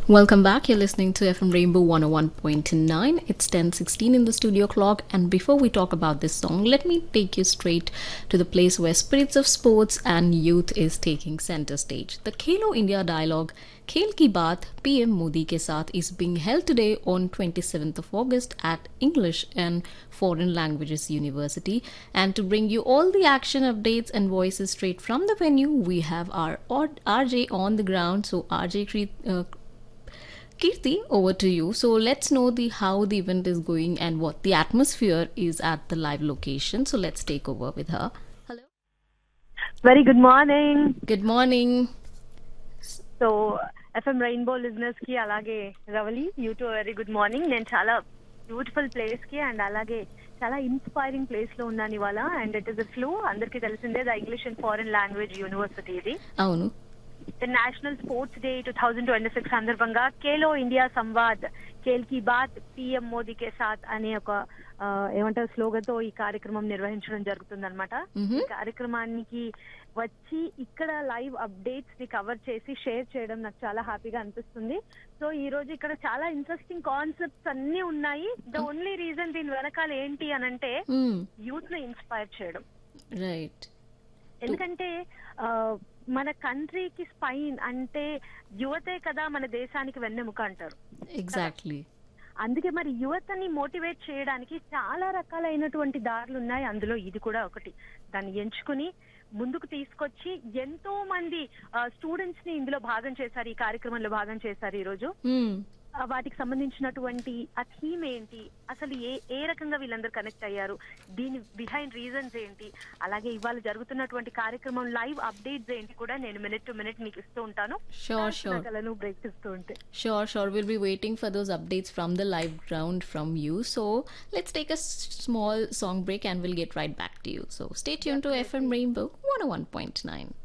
Welcome back. You're listening to FM Rainbow 101.9. It's 10:16 in the studio clock and before we talk about this song, let me take you straight to the place where spirits of sports and youth is taking center stage. The Khelo India Dialogue Khel Ki Baat PM Modi ke saath is being held today on 27th of August at English and Foreign Languages University. And to bring you all the action updates and voices straight from the venue, we have our odd RJ on the ground. So RJ Kre- uh, Kirti, over to you. So let's know the how the event is going and what the atmosphere is at the live location. So let's take over with her. Hello. Very good morning Good morning. So FM rainbow listeners కి అలాగే Ravali you too very good morning నేను చాలా beautiful place కి and అలాగే చాలా inspiring place లో ఉన్నాను ఇవాళ అండ్ ఇట్ ఇస్ ఫ్లూ అందరికీ తెలిసిందే the English and foreign language university ఇది అవును national sports day two thousand twenty six సందర్భంగా ఖేలో ఇండియా సంవాద్ ఖేల్ కి బాత్ పిఎం మోదీ కే సాత్ అనే ఒక ఆ, ఏమంటారు స్లోగన్ తో ఈ కార్యక్రమం నిర్వహించడం జరుగుతుంది అనమాట మ్హూ. ఈ కార్యక్రమానికి వచ్చి ఇక్కడ లైవ్ అప్డేట్స్ ని కవర్ చేసి షేర్ చేయడం నాకు చాలా హ్యాపీగా అనిపిస్తుంది సో ఈ రోజు ఇక్కడ చాలా ఇంట్రెస్టింగ్ కాన్సెప్ట్స్ అన్ని ఉన్నాయి ద ఓన్లీ రీజన్ దీని వెనకాల ఏంటి అని అంటే Hmm. యూత్ ని ఇన్స్పైర్ చేయడం Right. ఎందుకంటే ఆ, మన కంట్రీకి స్పైన్ అంటే యువతే కదా మన దేశానికి వెన్నెముక అంటారు Exactly. అందుకే మరి యువతని మోటివేట్ చేయడానికి చాలా రకాలైనటువంటి దారులు ఉన్నాయి అందులో ఇది కూడా ఒకటి దాన్ని ఎంచుకుని ముందుకు తీసుకొచ్చి ఎంతో మంది స్టూడెంట్స్ ని ఇందులో భాగం చేశారు ఈ కార్యక్రమంలో భాగం చేశారు ఈ రోజు Hmm. ఆ, వాటికి సంబంధించినటువంటి ఆ థీమ్ ఏంటి అసలు ఏ ఏ రకంగా వీళ్ళందరూ కనెక్ట్ అయ్యారు దీని బిహైండ్ రీజన్స్ ఏంటి అలాగే ఇవాళ జరుగుతున్నటువంటి కార్యక్రమం లైవ్ అప్డేట్స్ ఏంటి కూడా నేను మినిట్ టు మినిట్ మీకు ఇస్తూ ఉంటాను Sure, sure. కళను బ్రేక్ ఇస్తూ ఉంటే Sure, sure. We'll be waiting for those updates from the live ground from you. So let's take a s- small song break and we'll get right back to you. So stay tuned to FM Rainbow 101.9.